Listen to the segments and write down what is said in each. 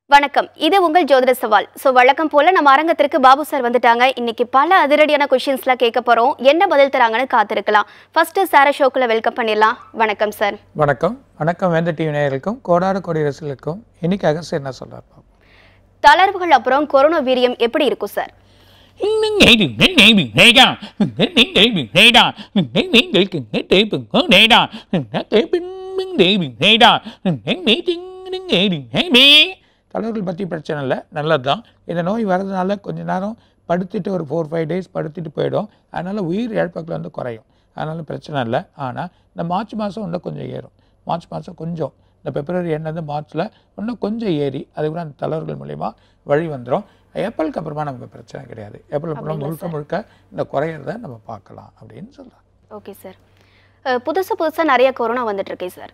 வணக்கம் இது உங்கள் ஜோதிட சவால் ஸோ வழக்கம் போல நம்ம அரங்கத்திற்கு பாபு சார் வந்துட்டாங்க இன்னைக்கு பல அதிரடியான கொஷின்ஸ்லாம் கேட்க போறோம் என்ன பதில் தராங்கன்னு காத்திருக்கலாம் ஃபர்ஸ்ட் சார ஷோக்குள்ள வெல்கம் பண்ணிடலாம் வணக்கம் சார் வணக்கம் வணக்கம் வேந்த டிவி நேயர்களுக்கும் கோடாறு கோடி ரசிகர்களுக்கும் இன்னைக்கு அகஸ்ட் என்ன சொல்றார் பாப்போம். தளர்வுகள் அப்புறம் கொரோனா வீரியம் எப்படி இருக்கும் சார் தலைவர்கள் பற்றி பிரச்சனை இல்லை நல்லது தான் இந்த நோய் வர்றதுனால கொஞ்ச நேரம் படுத்துட்டு ஒரு ஃபோர் ஃபைவ் டேஸ் படுத்துட்டு போயிடும் அதனால் உயிர் இழப்புகள் வந்து குறையும் அதனால் பிரச்சனை இல்லை ஆனால் இந்த மார்ச் மாதம் இன்னும் கொஞ்சம் ஏறும் மார்ச் மாதம் கொஞ்சம் இந்த பிப்ரவரி எண்ணது மார்ச்சில் இன்னும் கொஞ்சம் ஏறி அதுக்கப்புறம் அந்த தலைவர்கள் மூலிமா வழி வந்துடும் ஏப்ரலுக்கு அப்புறமா நமக்கு பிரச்சனை கிடையாது ஏப்ரல் அப்புறம் முழுக்க முழுக்க இந்த குறையிறத நம்ம பார்க்கலாம் அப்படின்னு சொல்கிறாங்க ஓகே சார் அஹ், புதுசு புதுசா நிறைய கொரோனா வந்துட்டு இருக்கே சார்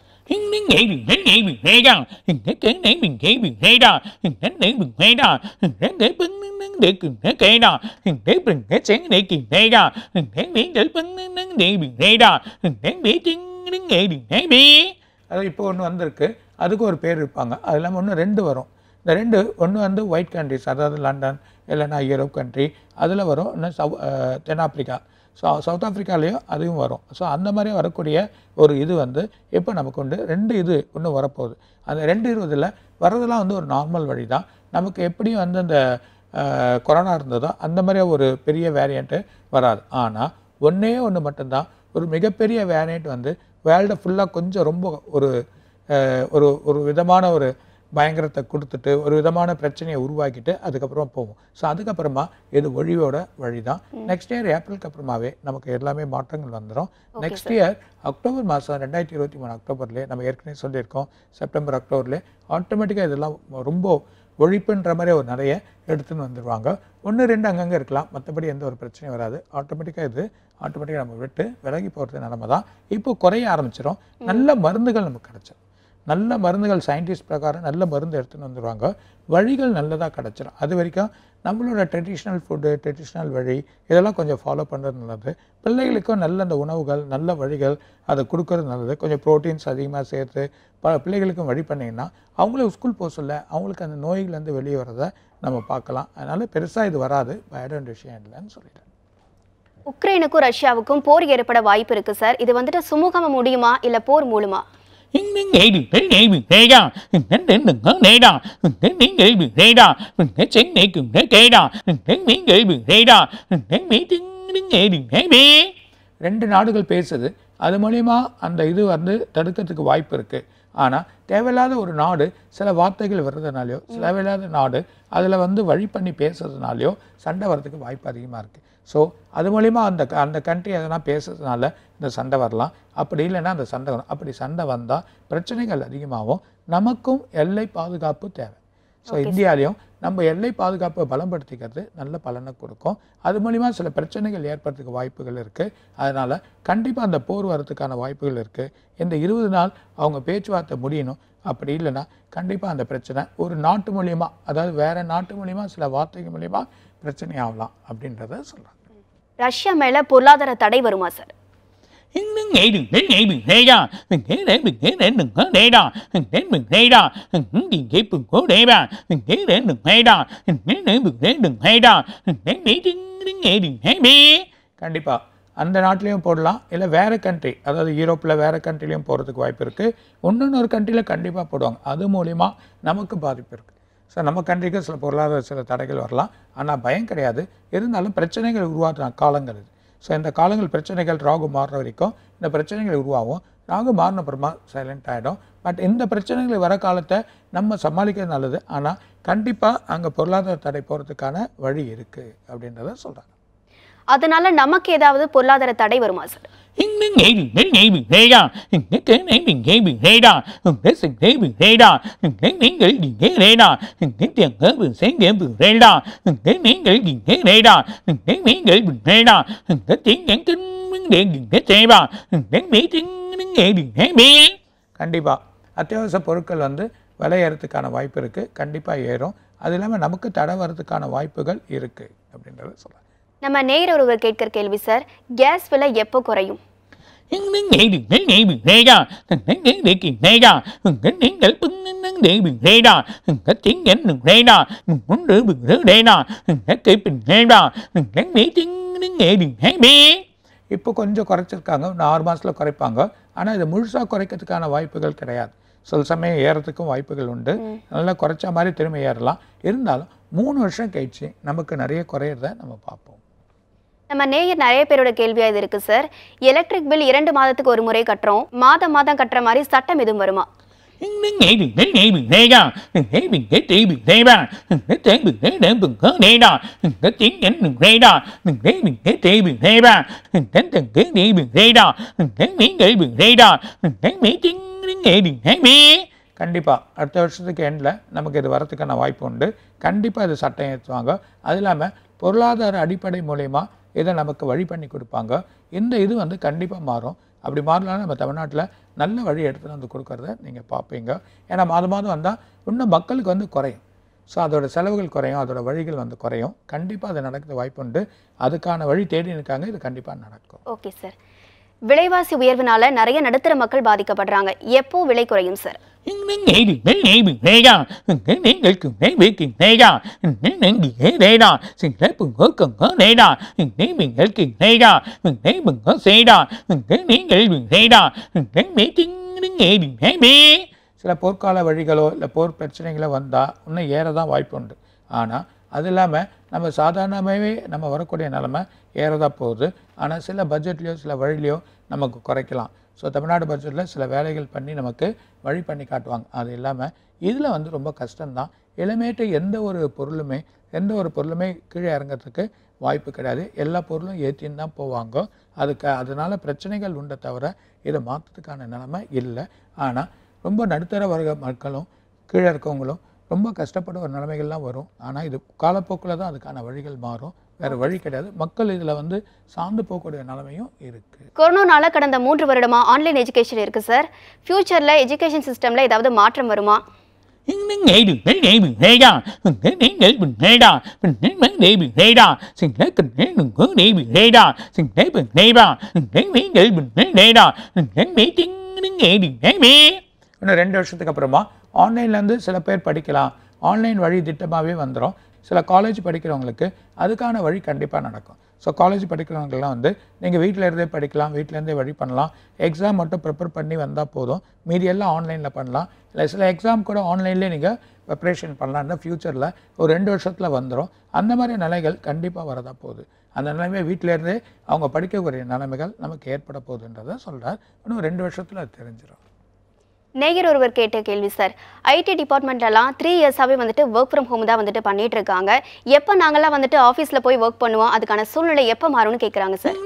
அது இப்போ ஒன்று வந்திருக்கு அதுக்கு ஒரு பேர் இருப்பாங்க அது இல்லாமல் ஒன்று ரெண்டு வரும் இந்த ரெண்டு ஒன்று வந்து ஒயிட் கண்ட்ரிஸ் அதாவது லண்டன் இல்லைன்னா யூரோப் கண்ட்ரி அதில் வரும் இன்னும் சவு அஹ், தென்னாப்பிரிக்கா ஸோ சவுத் ஆஃப்ரிக்காலேயும் அதுவும் வரும் ஸோ அந்த மாதிரி வரக்கூடிய ஒரு இது வந்து இப்போ நமக்கு உண்டு ரெண்டு இது இன்னும் வரப்போகுது அந்த ரெண்டு இருபதில் வர்றதெல்லாம் வந்து ஒரு நார்மல் வழி தான் நமக்கு எப்படியும் வந்து அந்த அஹ், கொரோனா இருந்ததோ அந்த மாதிரி ஒரு பெரிய வேரியண்ட்டு வராது ஆனால் ஒன்றே ஒன்று மட்டும்தான் ஒரு மிகப்பெரிய வேரியண்ட் வந்து வேர்ல்டை ஃபுல்லாக கொஞ்சம் ரொம்ப ஒரு அஹ், ஒரு ஒரு விதமான ஒரு பயங்கரத்தை கொடுத்துட்டு ஒரு விதமான பிரச்சனையை உருவாக்கிட்டு அதுக்கப்புறமா போகும் ஸோ அதுக்கப்புறமா இது ஒழிவோட வழி தான் நெக்ஸ்ட் இயர் ஏப்ரலுக்கு அப்புறமாவே நமக்கு எல்லாமே மாற்றங்கள் வந்துடும் நெக்ஸ்ட் இயர் அக்டோபர் மாதம் ரெண்டாயிரத்தி இருபத்தி மூணு அக்டோபர்லேயே நம்ம ஏற்கனவே சொல்லியிருக்கோம் செப்டம்பர் அக்டோபர்லேயே ஆட்டோமேட்டிக்காக இதெல்லாம் ரொம்ப ஒழிப்புன்ற மாதிரி ஒரு நிறைய எடுத்துன்னு வந்துடுவாங்க ஒன்று ரெண்டு அங்கங்கே இருக்கலாம் மற்றபடி எந்த ஒரு பிரச்சனையும் வராது ஆட்டோமேட்டிக்காக இது ஆட்டோமேட்டிக்காக நம்ம விட்டு விலகி போகிறது நிலமை தான் இப்போ குறைய ஆரம்பிச்சிடும் நல்ல மருந்துகள் நமக்கு கிடச்சிடும் நல்ல மருந்துகள் சயின்டிஸ்ட் பிரகாரம் நல்ல மருந்து எடுத்துன்னு வந்துடுவாங்க வழிகள் நல்லதாக கிடச்சிரும் அது வரைக்கும் நம்மளோட ட்ரெடிஷ்னல் ஃபுட்டு ட்ரெடிஷ்னல் வழி இதெல்லாம் கொஞ்சம் ஃபாலோ பண்ணுறது நல்லது பிள்ளைகளுக்கும் நல்ல அந்த உணவுகள் நல்ல வழிகள் அதை கொடுக்கறது நல்லது கொஞ்சம் ப்ரோட்டீன்ஸ் அதிகமாக சேர்த்து ப பிள்ளைகளுக்கும் வழி பண்ணிங்கன்னா அவங்களும் ஸ்கூல் போக சொல்ல அவங்களுக்கு அந்த நோய்கள்லேருந்து வெளியே வரதை நம்ம பார்க்கலாம் அதனால் பெருசாக இது வராது பயட விஷயம் இல்லைன்னு சொல்லிட்டேன் உக்ரைனுக்கும் ரஷ்யாவுக்கும் போர் ஏற்பட வாய்ப்பு இருக்கு சார் இது வந்துட்டு சுமூகமா முடியுமா இல்ல போர் மூலமா ரெண்டு நாடுகள் பேசுது அது மூலிமா அந்த இது வந்து தடுக்கிறதுக்கு வாய்ப்பு இருக்குது ஆனால் தேவையில்லாத ஒரு நாடு சில வார்த்தைகள் வர்றதுனாலையோ தேவையில்லாத நாடு அதில் வந்து வழி பண்ணி பேசுறதுனாலையோ சண்டை வர்றதுக்கு வாய்ப்பு அதிகமாக இருக்குது ஸோ அது மூலிமா அந்த க- அந்த கண்ட்ரி எதனா பேசுறதுனால இந்த சண்டை வரலாம் அப்படி இல்லைன்னா அந்த சண்டை வரும் அப்படி சண்டை வந்தால் பிரச்சனைகள் அதிகமாகும் நமக்கும் எல்லை பாதுகாப்பு தேவை ஸோ இந்தியாலையும் நம்ம எல்லை பாதுகாப்பை பலப்படுத்திக்கிறது நல்ல பலனை கொடுக்கும் அது மூலிமா சில பிரச்சனைகள் ஏற்படுறதுக்கு வாய்ப்புகள் இருக்குது அதனால் கண்டிப்பாக அந்த போர் வரதுக்கான வாய்ப்புகள் இருக்குது இந்த இருபது நாள் அவங்க பேச்சுவார்த்தை முடியணும் அப்படி இல்லைன்னா கண்டிப்பாக அந்த பிரச்சனை ஒரு நாட்டு மூலியமா அதாவது வேற நாட்டு மூலியமா சில வார்த்தைகள் மூலியமா பிரச்சனை ஆகலாம் அப்படின்றத சொல்கிறாங்க ரஷ்யா மேல பொருளாதார தடை வருமா சார் கண்டிப்பாக அந்த நாட்டிலையும் போடலாம் இல்லை வேறு கண்ட்ரி அதாவது யூரோப்பில் வேறு கண்ட்ரிலையும் போகிறதுக்கு வாய்ப்பு இருக்குது இன்னொன்று கண்ட்ரியில் கண்டிப்பாக போடுவாங்க அது மூலிமா நமக்கு பாதிப்பு இருக்குது ஸோ நம்ம கண்ட்ரிக்கு சில பொருளாதார சில தடைகள் வரலாம் ஆனால் பயம் கிடையாது இருந்தாலும் பிரச்சனைகள் உருவாக்குற காலங்கள் இது ஸோ இந்த காலங்கள் பிரச்சனைகள் ராகு மாறுற வரைக்கும் இந்த பிரச்சனைகள் உருவாகும் ராகு மாறின அப்புறமா சைலண்ட் ஆகிடும் பட் இந்த பிரச்சனைகள் வர காலத்தை நம்ம சமாளிக்கிறது நல்லது ஆனால் கண்டிப்பாக அங்கே பொருளாதார தடை போகிறதுக்கான வழி இருக்குது அப்படின்றத சொல்கிறாங்க அதனால நமக்கு ஏதாவது பொருளாதார தடை வருமா சார் கண்டிப்பாக அத்தியாவசிய பொருட்கள் வந்து விலை ஏறதுக்கான வாய்ப்பு இருக்குது கண்டிப்பாக ஏறும் அது இல்லாமல் நமக்கு தடை வர்றதுக்கான வாய்ப்புகள் இருக்குது அப்படின்றத சொல்கிறேன் நம்ம நேயர் ஒருவர் கேட்கிற கேள்வி சார் கேஸ் விலை எப்போ குறையும் இப்போ கொஞ்சம் குறைச்சிருக்காங்க இன்னும் ஆறு மாதத்தில் குறைப்பாங்க ஆனால் இதை முழுசாக குறைக்கிறதுக்கான வாய்ப்புகள் கிடையாது சில சமயம் ஏறதுக்கும் வாய்ப்புகள் உண்டு நல்லா குறைச்ச மாதிரி திரும்ப ஏறலாம் இருந்தாலும் மூணு வருஷம் கழிச்சு நமக்கு நிறைய குறையிறத நம்ம பார்ப்போம் நம்ம நேயர் நிறைய பேரோட கேள்வியா இது இருக்கு சார் எலக்ட்ரிக் பில் இரண்டு மாதத்துக்கு ஒரு முறை கட்டுறோம் மாதம் மாதம் கட்டுற மாதிரி சட்டம் எதுவும் வருமா கண்டிப்பாக அடுத்த வருஷத்துக்கு எண்டில் நமக்கு இது வரதுக்கான வாய்ப்பு உண்டு கண்டிப்பாக இது சட்டம் ஏற்றுவாங்க அது இல்லாமல் பொருளாதார அடிப்படை மூலயமா இதை நமக்கு வழி பண்ணி கொடுப்பாங்க இந்த இது வந்து கண்டிப்பாக மாறும் அப்படி மாறலாம் நம்ம தமிழ்நாட்டில் நல்ல வழி எடுத்துகிட்டு வந்து கொடுக்கறத நீங்கள் பார்ப்பீங்க ஏன்னா மாதம் மாதம் வந்தால் இன்னும் மக்களுக்கு வந்து குறையும் ஸோ அதோட செலவுகள் குறையும் அதோட வழிகள் வந்து குறையும் கண்டிப்பாக அது நடக்க வாய்ப்பு உண்டு அதுக்கான வழி தேடி இருக்காங்க இது கண்டிப்பாக நடக்கும் ஓகே சார் விலைவாசி உயர்வினால நிறைய நடுத்தர மக்கள் பாதிக்கப்படுறாங்க எப்போ விலை குறையும் சார் சில போர்க்கால வழிகளோ இல்லை போர் பிரச்சனைகளோ வந்தால் இன்னும் ஏற தான் வாய்ப்பு உண்டு ஆனால் அது இல்லாமல் நம்ம சாதாரணமாகவே நம்ம வரக்கூடிய நிலமை ஏறதான் போகுது ஆனால் சில பட்ஜெட்லேயோ சில வழிலையோ நமக்கு குறைக்கலாம் ஸோ தமிழ்நாடு பட்ஜெட்டில் சில வேலைகள் பண்ணி நமக்கு வழி பண்ணி காட்டுவாங்க அது இல்லாமல் இதில் வந்து ரொம்ப கஷ்டம்தான் இளமேட்டு எந்த ஒரு பொருளுமே எந்த ஒரு பொருளுமே கீழே இறங்கிறதுக்கு வாய்ப்பு கிடையாது எல்லா பொருளும் ஏற்றின்னு தான் போவாங்க அதுக்கு அதனால் பிரச்சனைகள் உண்டை தவிர இதை மாற்றத்துக்கான நிலைமை இல்லை ஆனால் ரொம்ப நடுத்தர வர்க்க மக்களும் கீழே இருக்கவங்களும் ரொம்ப கஷ்டப்பட ஒரு நிலைமைகள்லாம் வரும் ஆனால் இது காலப்போக்கில் தான் அதுக்கான வழிகள் மாறும் வேறு வழி கிடையாது மக்கள் இதில் வந்து சார்ந்து போகக்கூடிய நிலைமையும் இருக்குது கொரோனானால கடந்த மூன்று வருடமா ஆன்லைன் எஜுகேஷன் இருக்கு சார் ஃபியூச்சர்ல எஜுகேஷன் சிஸ்டம்ல ஏதாவது மாற்றம் வருமா இன்னும் ரெண்டு வருஷத்துக்கு அப்புறமா ஆன்லைன்லேருந்து சில பேர் படிக்கலாம் ஆன்லைன் வழி திட்டமாகவே வந்துடும் சில காலேஜ் படிக்கிறவங்களுக்கு அதுக்கான வழி கண்டிப்பாக நடக்கும் ஸோ காலேஜ் படிக்கிறவங்கெல்லாம் வந்து நீங்கள் வீட்டில் இருந்தே படிக்கலாம் வீட்டில் இருந்தே வழி பண்ணலாம் எக்ஸாம் மட்டும் ப்ரிப்பேர் பண்ணி வந்தால் போதும் மீதி எல்லாம் ஆன்லைனில் பண்ணலாம் இல்லை சில எக்ஸாம் கூட ஆன்லைன்லேயே நீங்கள் ப்ரிப்ரேஷன் பண்ணலாம்னா ஃப்யூச்சரில் ஒரு ரெண்டு வருஷத்தில் வந்துடும் அந்த மாதிரி நிலைகள் கண்டிப்பாக வரதா போகுது அந்த நிலைமை வீட்டில இருந்தே அவங்க படிக்கக்கூடிய நிலைமைகள் நமக்கு ஏற்பட போகுதுன்றதை சொல்கிறார் இன்னும் ரெண்டு வருஷத்தில் அது தெரிஞ்சிடும் நேயர் ஒருவர் கேட்ட கேள்வி சார் ஐடி டிபார்ட்மெண்ட்லலாம் த்ரீ இயர்ஸாகவே வந்துட்டு ஒர்க் ஃப்ரம் ஹோம் தான் வந்துட்டு பண்ணிட்டு இருக்காங்க எப்போ நாங்களாம் வந்துட்டு ஆஃபீஸில் போய் ஒர்க் பண்ணுவோம் அதுக்கான சூழ்நிலை எப்போ மாறும்னு கேட்குறாங்க சார்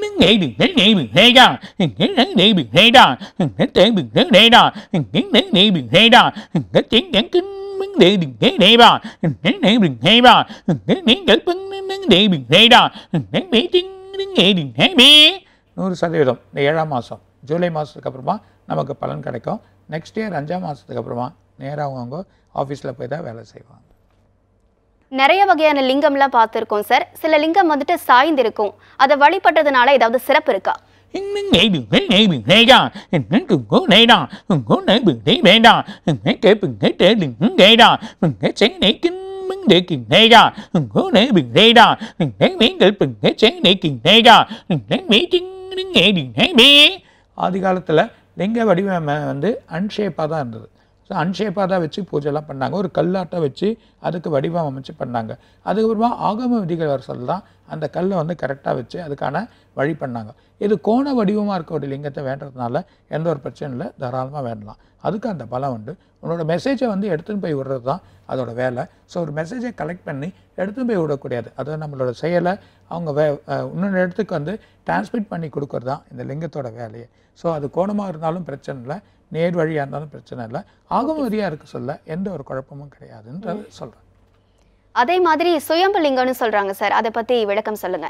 நூறு சதவீதம் இந்த ஏழாம் மாதம் ஜூலை மாதத்துக்கு அப்புறமா நமக்கு பலன் கிடைக்கும் நெக்ஸ்ட் இயர் அஞ்சாம் மாதத்துக்கு அப்புறமா நேராக அவங்க ஆஃபீஸில் போய் தான் வேலை செய்வாங்க நிறைய வகையான லிங்கம்லாம் பார்த்துருக்கோம் சார் சில லிங்கம் வந்துட்டு சாய்ந்து இருக்கும் அதை வழிபட்டதுனால ஏதாவது சிறப்பு இருக்கா ஆதி காலத்தில் லிங்க வடிவம் வந்து அன்ஷேப்பாக தான் இருந்தது ஸோ அன்ஷேப்பாக தான் வச்சு பூஜைலாம் பண்ணாங்க ஒரு கல்லாட்டம் வச்சு அதுக்கு வடிவம் அமைச்சு பண்ணாங்க அதுக்கப்புறமா ஆகம விதிகள் வர சொல்ல தான் அந்த கல்லை வந்து கரெக்டாக வச்சு அதுக்கான வழி பண்ணாங்க இது கோண வடிவமாக இருக்க ஒரு லிங்கத்தை வேண்டதுனால எந்த ஒரு பிரச்சனையும் இல்லை தாராளமாக வேண்டலாம் அதுக்கு அந்த பலம் உண்டு உன்னோட மெசேஜை வந்து எடுத்துன்னு போய் விடுறது தான் அதோட வேலை ஸோ ஒரு மெசேஜை கலெக்ட் பண்ணி எடுத்துன்னு போய் விடக்கூடாது அது நம்மளோட செயலை அவங்க வே அஹ் இன்னொரு இடத்துக்கு வந்து டிரான்ஸ்மிட் பண்ணி கொடுக்கறது தான் இந்த லிங்கத்தோட வேலையை ஸோ அது கோணமாக இருந்தாலும் பிரச்சனை இல்லை நேர் வழியாக இருந்தாலும் பிரச்சனை இல்லை ஆகமதியாக இருக்க சொல்ல எந்த ஒரு குழப்பமும் கிடையாதுன்றது சொல்கிறேன் அதே மாதிரி சுயம்பு லிங்கம்னு சொல்றாங்க சார் அதை பத்தி விளக்கம் சொல்லுங்க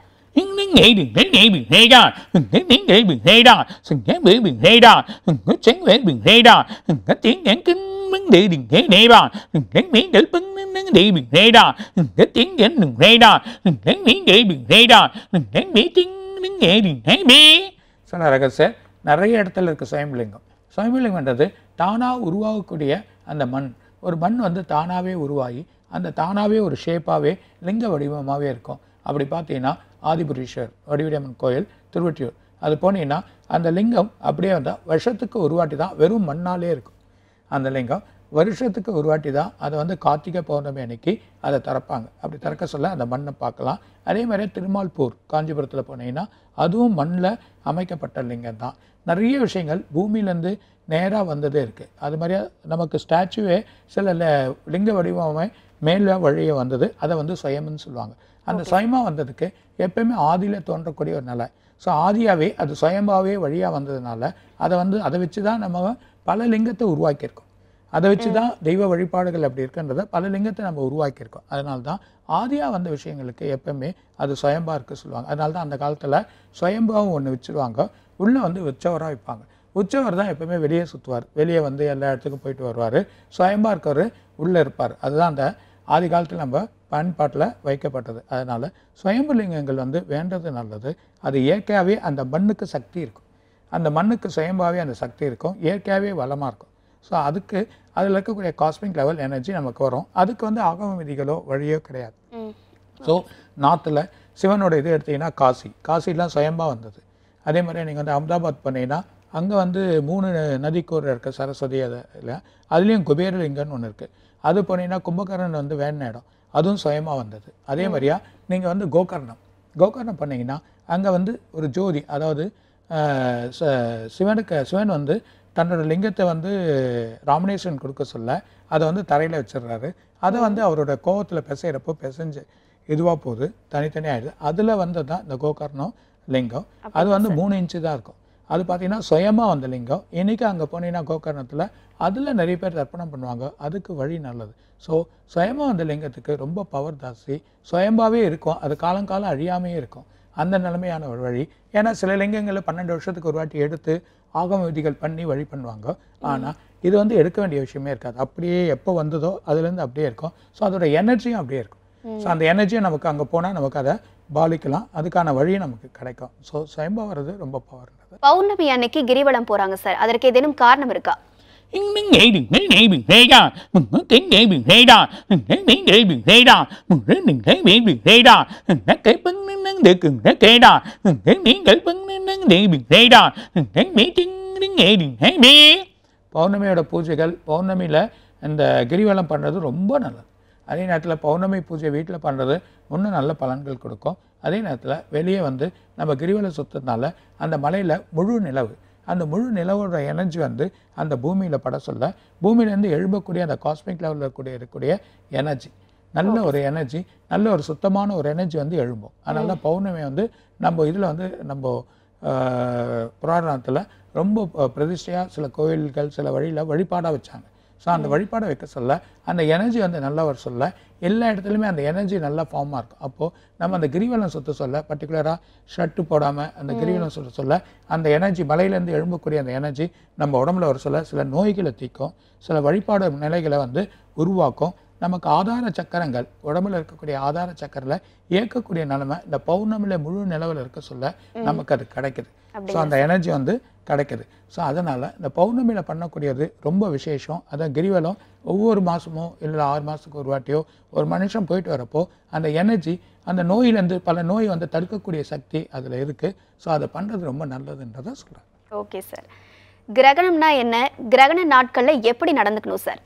சொன்ன ரகசியம் நிறைய இடத்துல இருக்குது சுயம்புலிங்கம் சுயம்புலிங்கம்ன்றது தானாக உருவாகக்கூடிய அந்த மண் ஒரு மண் வந்து தானாகவே உருவாகி அந்த தானாகவே ஒரு ஷேப்பாகவே லிங்க வடிவமாகவே இருக்கும் அப்படி பார்த்தீங்கன்னா ஆதிபுரீஸ்வர் வடிவடியம்மன் கோயில் திருவொற்றியூர் அது போனீங்கன்னா அந்த லிங்கம் அப்படியே வந்தால் வருஷத்துக்கு ஒரு வாட்டி தான் வெறும் மண்ணாலே இருக்கும் அந்த லிங்கம் வருஷத்துக்கு ஒரு வாட்டி தான் அதை வந்து கார்த்திகை பௌர்ணமி அன்னைக்கு அதை திறப்பாங்க அப்படி திறக்க சொல்ல அந்த மண்ணை பார்க்கலாம் அதே மாதிரி திருமால்பூர் காஞ்சிபுரத்தில் போனீங்கன்னா அதுவும் மண்ணில் அமைக்கப்பட்ட லிங்கம் தான் நிறைய விஷயங்கள் பூமியிலேருந்து நேராக வந்ததே இருக்குது அது மாதிரியே நமக்கு ஸ்டாச்சுவே சில ல- லிங்க வடிவமே மேலே வழியே வந்தது அதை வந்து சுயம்னு சொல்லுவாங்க அந்த சுயமாக வந்ததுக்கு எப்பயுமே ஆதியில் தோன்றக்கூடிய ஒரு நிலை ஸோ ஆதியாகவே அது சுயம்பாவே வழியாக வந்ததுனால அதை வந்து அதை வச்சு தான் நம்ம பல லிங்கத்தை உருவாக்கியிருக்கோம் அதை வச்சு தான் தெய்வ வழிபாடுகள் அப்படி இருக்குன்றத பல லிங்கத்தை நம்ம உருவாக்கியிருக்கோம் அதனால தான் ஆதியாக வந்த விஷயங்களுக்கு எப்பவுமே அது சுயம்பா இருக்க சொல்லுவாங்க அதனால தான் அந்த காலத்தில் சுயம்பாவும் ஒன்று வச்சுருவாங்க உள்ளே வந்து உற்சவராக வைப்பாங்க உற்சவர் தான் எப்பவுமே வெளியே சுற்றுவார் வெளியே வந்து எல்லா இடத்துக்கும் போயிட்டு வருவார் சுயம்பா இருக்கவர் உள்ளே இருப்பார் அதுதான் அந்த ஆதி காலத்தில் நம்ம பயன்பாட்டில் வைக்கப்பட்டது அதனால் சுயம்புலிங்கங்கள் வந்து வேண்டது நல்லது அது இயற்கையாகவே அந்த மண்ணுக்கு சக்தி இருக்கும் அந்த மண்ணுக்கு சுயம்பாவே அந்த சக்தி இருக்கும் இயற்கையாகவே வளமாக இருக்கும் ஸோ அதுக்கு அதில் இருக்கக்கூடிய காஸ்மிக் லெவல் எனர்ஜி நமக்கு வரும் அதுக்கு வந்து ஆகம விதிகளோ வழியோ கிடையாது ம் ஸோ நார்த்தில் சிவனோட இது எடுத்தீங்கன்னா காசி காசிலாம் சுயம்பா வந்தது அதே மாதிரி நீங்கள் வந்து அகமதாபாத் பண்ணீங்கன்னா அங்கே வந்து மூணு நதிக்கூர் இருக்க சரஸ்வதி அதில் அதுலேயும் குபேரலிங்கம்னு ஒன்று இருக்குது அது போனீங்கன்னா கும்பகர்ணன் வந்து வேண இடம் அதுவும் சுயமாக வந்தது அதே மாதிரியா நீங்கள் வந்து கோகர்ணம் கோகர்ணம் பண்ணீங்கன்னா அங்கே வந்து ஒரு ஜோதி அதாவது ஆஹ், ச- சிவனுக்கு சிவன் வந்து தன்னோட லிங்கத்தை வந்து ராமணேஸ்வரன் கொடுக்க சொல்ல அதை வந்து தரையில் வச்சிடுறாரு அதை வந்து அவரோட கோவத்தில் பிசைகிறப்போ பிசைஞ்சு இதுவாக போகுது தனித்தனியாக ஆயிடுது அதில் வந்தது தான் இந்த கோகர்ணம் லிங்கம் அது வந்து மூணு இன்ச்சு தான் இருக்கும் அது பார்த்தீங்கன்னா சுயமாக வந்த லிங்கம் இன்னைக்கு அங்கே போனீங்கன்னா கோகர்ணத்தில் அதில் நிறைய பேர் தர்ப்பணம் பண்ணுவாங்க அதுக்கு வழி நல்லது ஸோ சுயமாக வந்த லிங்கத்துக்கு ரொம்ப பவர் ஜாஸ்தி சுயம்பாவே இருக்கும் அது காலங்காலம் அழியாமையே இருக்கும் அந்த நிலைமையான ஒரு வழி ஏன்னா சில லிங்கங்களை பன்னெண்டு வருஷத்துக்கு ஒரு வாட்டி எடுத்து ஆகம விதிகள் பண்ணி வழி பண்ணுவாங்க ஆனால் இது வந்து எடுக்க வேண்டிய விஷயமே இருக்காது அப்படியே எப்போ வந்ததோ அதுலேருந்து அப்படியே இருக்கும் ஸோ அதோட எனர்ஜியும் அப்படியே இருக்கும் ஸோ அந்த எனர்ஜியை நமக்கு அங்கே போனால் நமக்கு அதை பாலிக்கலாம் அதுக்கான வழியும் நமக்கு கிடைக்கும் ஸோ சுயம்பா வர்றது ரொம்ப பவர்ன்றது பௌர்ணமி அன்னைக்கு கிரிவலம் போறாங்க சார் அதற்கு ஏதேனும் காரணம் இருக்கா பௌர்ணமியோட பூஜைகள் பௌர்ணமியில் இந்த கிரிவலம் பண்ணுறது ரொம்ப நல்லது அதே நேரத்தில் பௌர்ணமி பூஜை வீட்டில் பண்ணுறது இன்னும் நல்ல பலன்கள் கொடுக்கும் அதே நேரத்தில் வெளியே வந்து நம்ம கிரிவலம் சுற்றுறதுனால அந்த மலையில் முழு நிலவு அந்த முழு நிலவோட எனர்ஜி வந்து அந்த பூமியில் பட சொல்ல பூமியிலேருந்து எழும்பக்கூடிய அந்த காஸ்மிக் லெவலில் இருக்கக்கூடிய இருக்கக்கூடிய எனர்ஜி நல்ல ஒரு எனர்ஜி நல்ல ஒரு சுத்தமான ஒரு எனர்ஜி வந்து எழும்பும் அதனால தான் பௌர்ணமி வந்து நம்ம இதில் வந்து நம்ம புராணத்தில் ரொம்ப பிரதிஷ்டையாக சில கோயில்கள் சில வழியில் வழிபாடாக வச்சாங்க ஸோ அந்த வழிபாடை வைக்க சொல்ல அந்த எனர்ஜி வந்து நல்லா வர சொல்ல எல்லா இடத்துலையுமே அந்த எனர்ஜி நல்லா ஃபார்மாக இருக்கும் அப்போது நம்ம அந்த கிரிவலம் சுத்த சொல்ல பர்டிகுலராக ஷர்ட்டு போடாமல் அந்த கிரிவலம் சுத்த சொல்ல அந்த எனர்ஜி மலையிலேருந்து எழும்பக்கூடிய அந்த எனர்ஜி நம்ம உடம்புல வர சொல்ல சில நோய்களை தீக்கும் சில வழிபாடு நிலைகளை வந்து உருவாக்கும் நமக்கு ஆதார சக்கரங்கள் உடம்புல இருக்கக்கூடிய ஆதார சக்கரில் இயக்கக்கூடிய நிலைமை இந்த பௌர்ணமியில் முழு நிலவில் இருக்க சொல்ல நமக்கு அது கிடைக்குது ஸோ அந்த எனர்ஜி வந்து கிடைக்குது ஸோ அதனால் இந்த பௌர்ணமியில் பண்ணக்கூடியது ரொம்ப விசேஷம் அதான் கிரிவலம் ஒவ்வொரு மாதமோ இல்லை ஆறு மாதத்துக்கு ஒரு வாட்டியோ ஒரு மனுஷன் போயிட்டு வரப்போ அந்த எனர்ஜி அந்த நோயிலேருந்து பல நோய் வந்து தடுக்கக்கூடிய சக்தி அதில் இருக்குது ஸோ அதை பண்ணுறது ரொம்ப நல்லதுன்றதை சொல்கிறேன் ஓகே சார் கிரகணம்னா என்ன கிரகண நாட்கள்ல எப்படி நடந்துக்கணும் சார்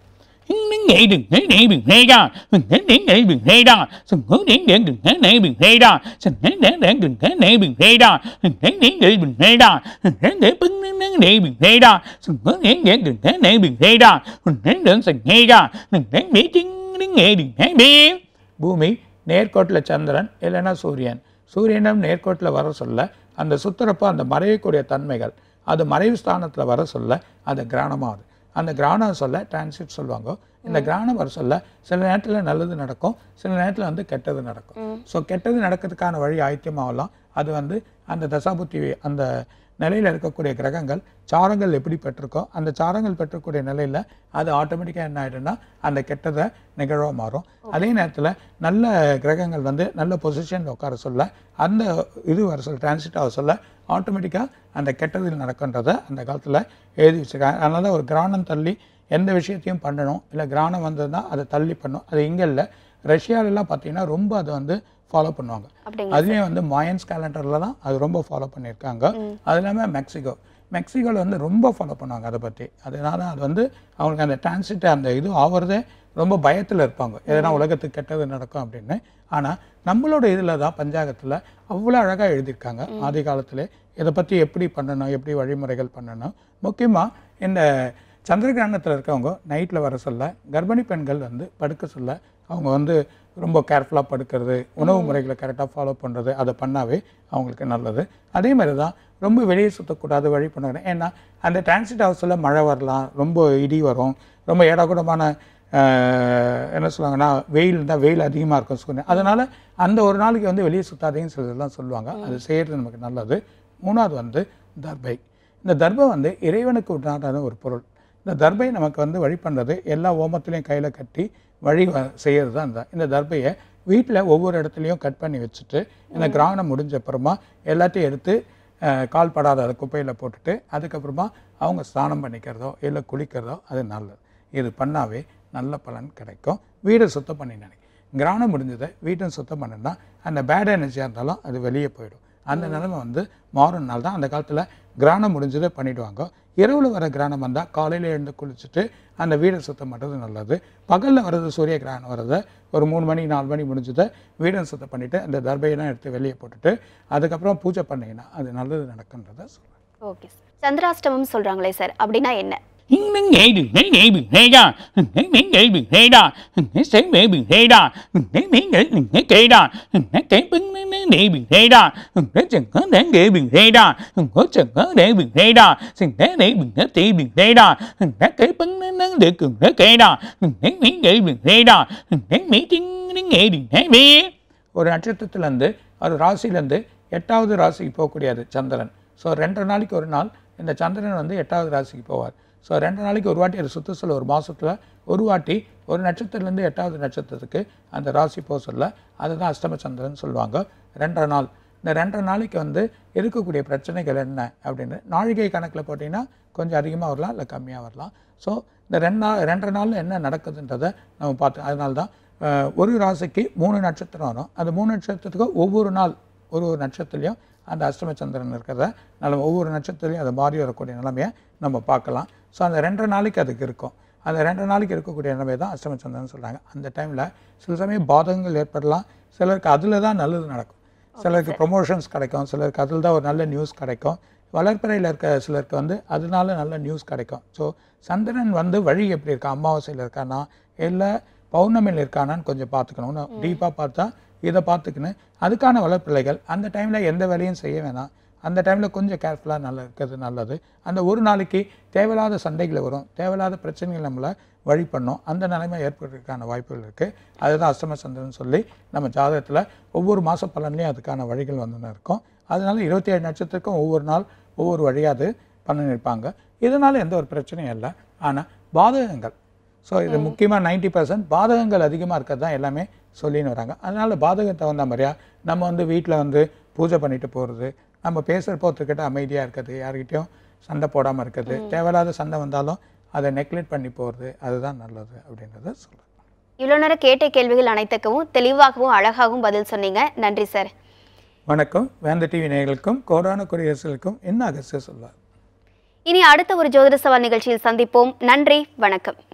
பூமி நேர்கோட்டில் சந்திரன் இல்லைன்னா சூரியன் சூரியனும் நேர்கோட்டில் வர சொல்ல அந்த சுத்துறப்போ அந்த மறையக்கூடிய தன்மைகள் அது மறைவு ஸ்தானத்தில் வர சொல்ல அது கிராணமாகுது அந்த கிராணம் சொல்ல டிரான்சிட் சொல்லுவாங்க இந்த கிராணம் வர சொல்ல சில நேரத்தில் நல்லது நடக்கும் சில நேரத்தில் வந்து கெட்டது நடக்கும் ஸோ கெட்டது நடக்கிறதுக்கான வழி ஆயத்தியமாகலாம் அது வந்து அந்த தசாபுத்தி அந்த நிலையில் இருக்கக்கூடிய கிரகங்கள் சாரங்கள் எப்படி பெற்றிருக்கோ அந்த சாரங்கள் பெற்றக்கூடிய நிலையில் அது ஆட்டோமேட்டிக்காக என்ன ஆகிடும்னா அந்த கெட்டதை நிகழ்வாக மாறும் அதே நேரத்தில் நல்ல கிரகங்கள் வந்து நல்ல பொசிஷனில் உட்கார சொல்ல அந்த இது வர சொல்ல டிரான்சிட் ஆக சொல்ல ஆட்டோமேட்டிக்காக அந்த கெட்டதில் நடக்கின்றதை அந்த காலத்தில் எழுதி வச்சுருக்காங்க அதனால ஒரு கிரானம் தள்ளி எந்த விஷயத்தையும் பண்ணணும் இல்லை கிரானம் வந்ததுன்னா அதை தள்ளி பண்ணும் அது இங்கே இல்லை ரஷ்யாலெல்லாம் பார்த்தீங்கன்னா ரொம்ப அதை வந்து ஃபாலோ பண்ணுவாங்க அப்படிங்களா அதுலேயும் வந்து மாயன்ஸ் கேலண்டரில் தான் அது ரொம்ப ஃபாலோ பண்ணியிருக்காங்க அது இல்லாமல் மெக்சிகோ மெக்சிகோவில் வந்து ரொம்ப ஃபாலோ பண்ணுவாங்க அதை பற்றி அதனால அது வந்து அவங்களுக்கு அந்த டிரான்சிட் அந்த இது ஆகிறதே ரொம்ப பயத்தில் இருப்பாங்க எதனா உலகத்துக்கு கெட்டது நடக்கும் அப்படின்னு ஆனால் நம்மளோட இதில் தான் பஞ்சாங்கத்தில் அவ்வளோ அழகாக எழுதியிருக்காங்க ஆதி காலத்திலே இதை பற்றி எப்படி பண்ணணும் எப்படி வழிமுறைகள் பண்ணணும் முக்கியமாக இந்த சந்திர கிரகணத்தில் இருக்கவங்க நைட்டில் வர சொல்ல கர்ப்பிணி பெண்கள் வந்து படுக்க சொல்ல அவங்க வந்து ரொம்ப கேர்ஃபுல்லாக படுக்கிறது உணவு முறைகளை கரெக்டாக ஃபாலோ பண்ணுறது அதை பண்ணாவே அவங்களுக்கு நல்லது அதே மாதிரி தான் ரொம்ப வெளியே சுற்றக்கூடாது வழி பண்ண ஏன்னா அந்த டிரான்சிட் ஹவுஸில் மழை வரலாம் ரொம்ப இடி வரும் ரொம்ப ஏடாகூடமான ஆஹ், என்ன சொல்லுவாங்கன்னா வெயில் இருந்தால் வெயில் அதிகமாக இருக்கும் சூழ்நிலை அதனால் அந்த ஒரு நாளைக்கு வந்து வெளியே சுத்தாதீங்கன்னு சிலதெல்லாம் சொல்லுவாங்க அது செய்கிறது நமக்கு நல்லது மூணாவது வந்து தர்பை இந்த தர்பை வந்து இறைவனுக்கு உண்டான ஒரு பொருள் இந்த தர்பை நமக்கு வந்து வழி பண்ணுறது எல்லா ஓமத்துலேயும் கையில் கட்டி வழி வ- செய்யறது தான் இந்த இந்த தர்பையை வீட்டில் ஒவ்வொரு இடத்துலையும் கட் பண்ணி வச்சுட்டு இந்த கிராணம் முடிஞ்ச அப்புறமா எல்லாத்தையும் எடுத்து அஹ், கால் படாத அதை குப்பையில் போட்டுட்டு அதுக்கப்புறமா அவங்க ஸ்நானம் பண்ணிக்கிறதோ இல்லை குளிக்கிறதோ அது நல்லது இது பண்ணாவே நல்ல பலன் கிடைக்கும் வீடை சுத்தம் பண்ணி நினைக்கும் கிராணம் முடிஞ்சதை வீட்டும் சுத்தம் பண்ணுனா அந்த பேட் எனர்ஜியாக இருந்தாலும் அது வெளியே போயிடும் அந்த நிலைமை வந்து மாறும் நாள் தான் அந்த காலத்தில் கிராணம் முடிஞ்சதை பண்ணிடுவாங்க இரவில் வர கிராணம் வந்தால் காலையில் எழுந்து குளிச்சுட்டு அந்த வீடை சுத்தம் பண்ணுறது நல்லது பகலில் வர்றது சூரிய கிரகணம் வர்றதை ஒரு மூணு மணி நாலு மணி முடிஞ்சதை வீடை சுத்தம் பண்ணிவிட்டு அந்த தர்பையெல்லாம் எடுத்து வெளியே போட்டுட்டு அதுக்கப்புறம் பூஜை பண்ணீங்கன்னா அது நல்லது நடக்குன்றதை சொல்கிறேன் ஓகே சார் சந்திராஷ்டமம் சொல்றாங்களே சார் அப்படின்னா என்ன ஒரு நட்சத்திரத்துலேருந்து ஒரு ராசியிலேருந்து எட்டாவது ராசிக்கு போகக்கூடியது சந்திரன் ஸோ ரெண்டரை நாளைக்கு ஒரு நாள் இந்த சந்திரன் வந்து எட்டாவது ராசிக்கு போவார் ஸோ ரெண்டு நாளைக்கு ஒரு வாட்டி அது சுத்த சொல்ல ஒரு மாதத்தில் ஒரு வாட்டி ஒரு நட்சத்திரத்துலேருந்து எட்டாவது நட்சத்திரத்துக்கு அந்த ராசி போக சொல்ல அதுதான் அஷ்டம சந்திரன் சொல்லுவாங்க ரெண்டரை நாள் இந்த ரெண்டரை நாளைக்கு வந்து இருக்கக்கூடிய பிரச்சனைகள் என்ன அப்படின்னு நாழிகை கணக்கில் போட்டிங்கன்னா கொஞ்சம் அதிகமாக வரலாம் இல்லை கம்மியாக வரலாம் ஸோ இந்த ரெண்டு நாள் ரெண்டரை நாளில் என்ன நடக்குதுன்றதை நம்ம பார்த்து அதனால தான் அஹ், ஒரு ராசிக்கு மூணு நட்சத்திரம் வரும் அந்த மூணு நட்சத்திரத்துக்கு ஒவ்வொரு நாள் ஒரு ஒரு நட்சத்திரத்துலையும் அந்த அஷ்டம சந்திரன் இருக்கிறத நம்ம ஒவ்வொரு நட்சத்திரத்துலையும் அது மாறி வரக்கூடிய நிலைமையை நம்ம பார்க்கலாம் ஸோ அந்த ரெண்டரை நாளைக்கு அதுக்கு இருக்கும் அந்த ரெண்டரை நாளைக்கு இருக்கக்கூடிய நிலைமை தான் அஷ்டம சந்திரன் சொல்கிறாங்க அந்த டைமில் சில சமயம் பாதகங்கள் ஏற்படலாம் சிலருக்கு அதில் தான் நல்லது நடக்கும் சிலருக்கு ப்ரொமோஷன்ஸ் கிடைக்கும் சிலருக்கு அதில் தான் ஒரு நல்ல நியூஸ் கிடைக்கும் வளர்ப்பிறையில் இருக்க சிலருக்கு வந்து அதனால நல்ல நியூஸ் கிடைக்கும் ஸோ சந்திரன் வந்து வழி எப்படி இருக்கா அமாவாசையில் இருக்கானா இல்லை பௌர்ணமியில் இருக்கானான்னு கொஞ்சம் பார்த்துக்கணும் டீப்பாக பார்த்தா இதை பார்த்துக்கின்னு அதுக்கான வளர்ப்பிள்ளைகள் அந்த டைமில் எந்த வேலையும் செய்ய வேணாம் அந்த டைமில் கொஞ்சம் கேர்ஃபுல்லாக நல்லா இருக்கிறது நல்லது அந்த ஒரு நாளைக்கு தேவையில்லாத சண்டைகள் வரும் தேவையில்லாத பிரச்சனைகள் நம்மளை வழி பண்ணும் அந்த நிலைமை ஏற்படுறதுக்கான வாய்ப்புகள் இருக்குது அதுதான் அஷ்டம சந்திரன் சொல்லி நம்ம ஜாதகத்தில் ஒவ்வொரு மாத பலன்லேயும் அதுக்கான வழிகள் வந்துன்னு இருக்கும் அதனால இருபத்தி ஏழு நட்சத்திரக்கும் ஒவ்வொரு நாள் ஒவ்வொரு வழியாக அது பண்ணிருப்பாங்க இதனால் எந்த ஒரு பிரச்சனையும் இல்லை ஆனால் பாதகங்கள் ஸோ இது முக்கியமாக நைன்டி பர்சன்ட் பாதகங்கள் அதிகமாக இருக்கிறது தான் எல்லாமே சொல்லின்னு வராங்க அதனால் பாதகம் தகுந்த மாதிரியா நம்ம வந்து வீட்டில் வந்து பூஜை பண்ணிட்டு போகிறது நம்ம பேசுகிறப்போ ஒருத்தர்கிட்ட அமைதியாக இருக்கிறது யார்கிட்டயும் சண்டை போடாமல் இருக்கிறது தேவையில்லாத சண்டை வந்தாலும் அதை நெக்லெக்ட் பண்ணி போகிறது அதுதான் நல்லது அப்படின்றத சொல்கிறேன் இவ்வளோ நேரம் கேட்ட கேள்விகள் அனைத்துக்கும் தெளிவாகவும் அழகாகவும் பதில் சொன்னீங்க நன்றி சார் வணக்கம் வேந்த டிவி நேயர்களுக்கும் கோடான குடியரசுகளுக்கும் என்ன அகஸ்திய சொல்வார் இனி அடுத்த ஒரு ஜோதிட சவால் நிகழ்ச்சியில் சந்திப்போம் நன்றி வணக்கம்